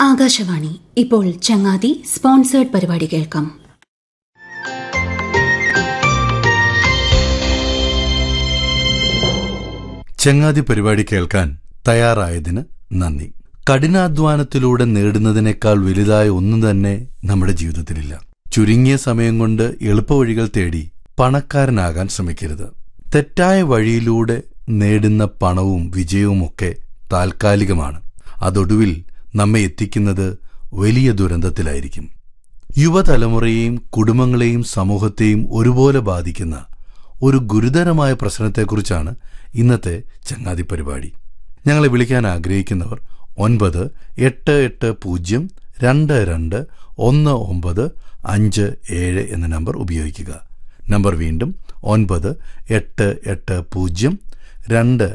ആകാശവാണി ഇപ്പോൾ ചങ്ങാതി സ്പോൺസേഡ് പരിപാടി കേൾക്കാം ചങ്ങാതി പരിപാടി കേൾക്കാൻ തയ്യാറായതിന് നന്ദി കഠിനാധ്വാനത്തിലൂടെ നേടുന്നതിനേക്കാൾ വലുതായ ഒന്നും തന്നെ നമ്മുടെ ജീവിതത്തിലില്ല ചുരുങ്ങിയ സമയം കൊണ്ട് എളുപ്പവഴികൾ തേടി പണക്കാരനാകാൻ ശ്രമിക്കരുത് തെറ്റായ വഴിയിലൂടെ നേടുന്ന പണവും വിജയവുമൊക്കെ താൽക്കാലികമാണ് അതൊടുവിൽ നമ്മെ എത്തിക്കുന്നത് വലിയ ദുരന്തത്തിലായിരിക്കും യുവതലമുറയെയും കുടുംബങ്ങളെയും സമൂഹത്തെയും ഒരുപോലെ ബാധിക്കുന്ന ഒരു ഗുരുതരമായ പ്രശ്നത്തെക്കുറിച്ചാണ് ഇന്നത്തെ ചങ്ങാതി പരിപാടി ഞങ്ങളെ വിളിക്കാൻ ആഗ്രഹിക്കുന്നവർ ഒൻപത് എട്ട് എട്ട് പൂജ്യം രണ്ട് രണ്ട് ഒന്ന് ഒമ്പത് അഞ്ച് ഏഴ് എന്ന നമ്പർ ഉപയോഗിക്കുക നമ്പർ വീണ്ടും ഒൻപത് എട്ട് എട്ട് പൂജ്യം രണ്ട്